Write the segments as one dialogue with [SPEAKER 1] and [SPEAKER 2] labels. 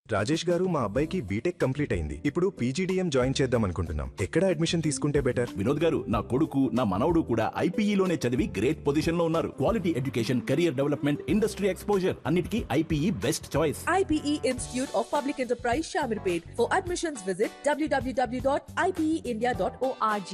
[SPEAKER 1] రాజేష్ గారు మా అబ్బాయికి బీటెక్ కంప్లీట్ అయింది ఇప్పుడు పీజీడీఎం జాయిన్ చేద్దాం అనుకుంటున్నాం ఎక్కడ అడ్మిషన్ తీసుకుంటే బెటర్
[SPEAKER 2] వినోద్ గారు నా కొడుకు నా మనవడు కూడా ఐపీఈలోనే చదివి గ్రేట్ పొజిషన్ లో ఉన్నారు quality education career development industry exposure అన్నిటికీ IPE best choice
[SPEAKER 3] IPE Institute of Public Enterprise Shamirpet. For admissions, visit www.ipeindia.org.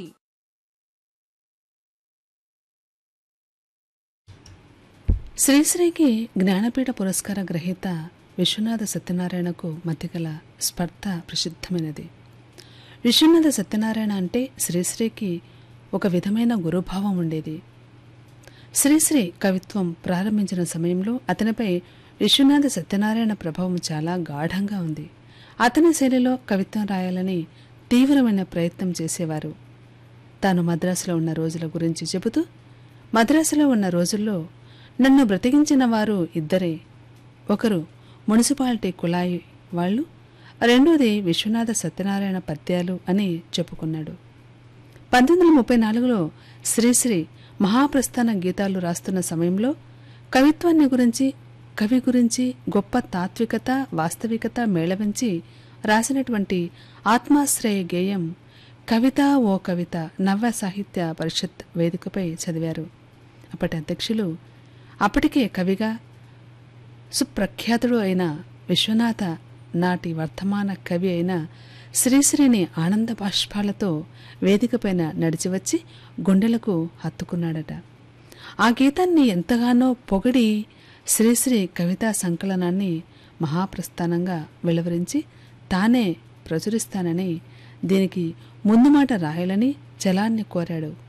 [SPEAKER 4] శ్రీశ్రీకి జ్ఞానపీఠ పురస్కార గ్రహీత విశ్వనాథ సత్యనారాయణకు మధ్యగల స్పర్ధ ప్రసిద్ధమైనది విశ్వనాథ సత్యనారాయణ అంటే శ్రీశ్రీకి ఒక విధమైన గురుభావం ఉండేది శ్రీశ్రీ కవిత్వం ప్రారంభించిన సమయంలో అతనిపై విశ్వనాథ సత్యనారాయణ ప్రభావం చాలా గాఢంగా ఉంది అతని శైలిలో కవిత్వం రాయాలని తీవ్రమైన ప్రయత్నం చేసేవారు తాను మద్రాసులో ఉన్న రోజుల గురించి చెబుతూ మద్రాసులో ఉన్న రోజుల్లో నన్ను బ్రతికించిన వారు ఇద్దరే ఒకరు మున్సిపాలిటీ కుళాయి వాళ్ళు రెండోది విశ్వనాథ సత్యనారాయణ పద్యాలు అని చెప్పుకున్నాడు పంతొమ్మిది వందల ముప్పై నాలుగులో శ్రీశ్రీ మహాప్రస్థాన గీతాలు రాస్తున్న సమయంలో కవిత్వాన్ని గురించి కవి గురించి గొప్ప తాత్వికత వాస్తవికత మేళవించి రాసినటువంటి ఆత్మాశ్రయ గేయం కవిత ఓ కవిత నవ్య సాహిత్య పరిషత్ వేదికపై చదివారు అప్పటి అధ్యక్షులు అప్పటికే కవిగా సుప్రఖ్యాతుడు అయిన విశ్వనాథ నాటి వర్ధమాన కవి అయిన శ్రీశ్రీని ఆనంద బాష్పాలతో వేదికపైన నడిచివచ్చి గుండెలకు హత్తుకున్నాడట ఆ గీతాన్ని ఎంతగానో పొగిడి శ్రీశ్రీ కవితా సంకలనాన్ని మహాప్రస్థానంగా వెలువరించి తానే ప్రచురిస్తానని దీనికి ముందు మాట రాయాలని జలాన్ని కోరాడు